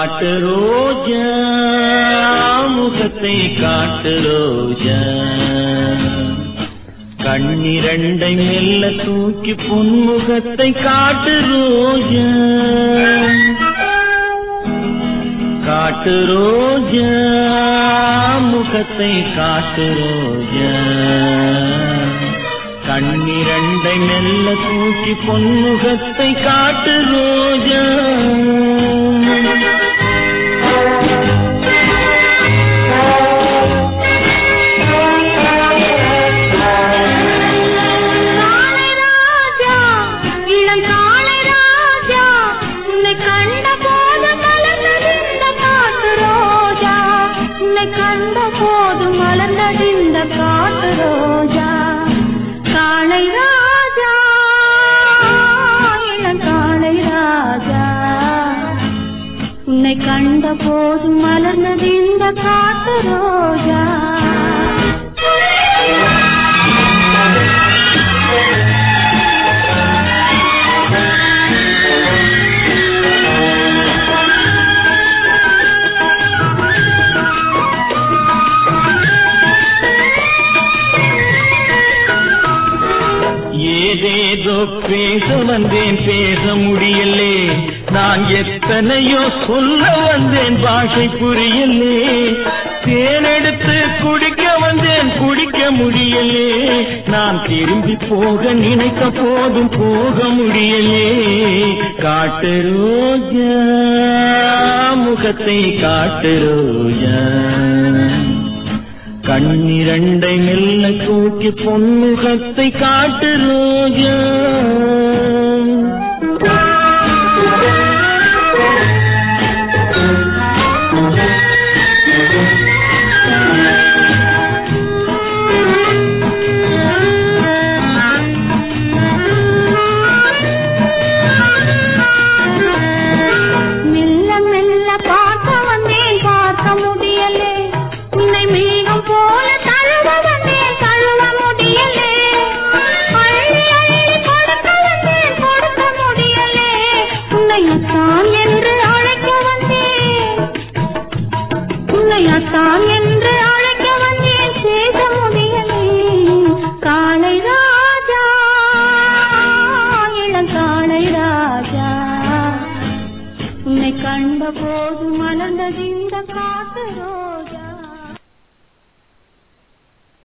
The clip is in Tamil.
காட்டு ரோஜா முகத்தை காட்டு ரோஜா கண்ணிரண்டை மெல்ல தூக்கி புன்முகத்தை காட்டு ரோஜா காட்டு ரோஜா முகத்தை காட்டு ரோஜா கண்ணிரண்டை மெல்ல தூக்கி பொன்முகத்தை காட்டு ரோஜா காளை ராஜா இளம் காளை ராஜா உன்னை கண்ட போது மலர்ந்ததிந்த காட்டு ரோஜா உன்னை கண்ட போது மலர்ந்ததிந்த காட்டு ரோஜா காளை ராஜா இளம் காளை ராஜா உன்னை கண்ட போது மலர்ந்ததிந்த காட்டு ரோஜா ஏதேதோ பேச வந்தேன் பேச முடியலே நான் எத்தனையோ சொல்ல வந்தேன் பாஷை புரியலே தேனெடுத்து குடிக்க வந்தேன் குடிக்க முடியலே நான் திரும்பி போக நினைத்த போதும் போக முடியலே காட்டு ரோஜா முகத்தை காட்டு ரோஜா கண்ணிரண்டை மெல்ல தூக்கி பொன்முகத்தை காட்டு ரோஜா மெல்ல மெல்ல பார்க்க வந்தேன் பார்க்க முடியலே உன்னை மேகம் போல தழுவ வந்தேன் தழுவ முடியலே அள்ளி அள்ளி கொடுக்க வந்தேன் கொடுக்க முடியலே உன்னை அத்தான் என்று அழைக்க வந்தேன் உன்னை அத்தான் என்று அழைக்க வந்தேன் பேச முடியலே காளை ராஜா இளம் காளை ராஜா உன்னை கண்ட போது மலர்ந்தது இந்த காட்டு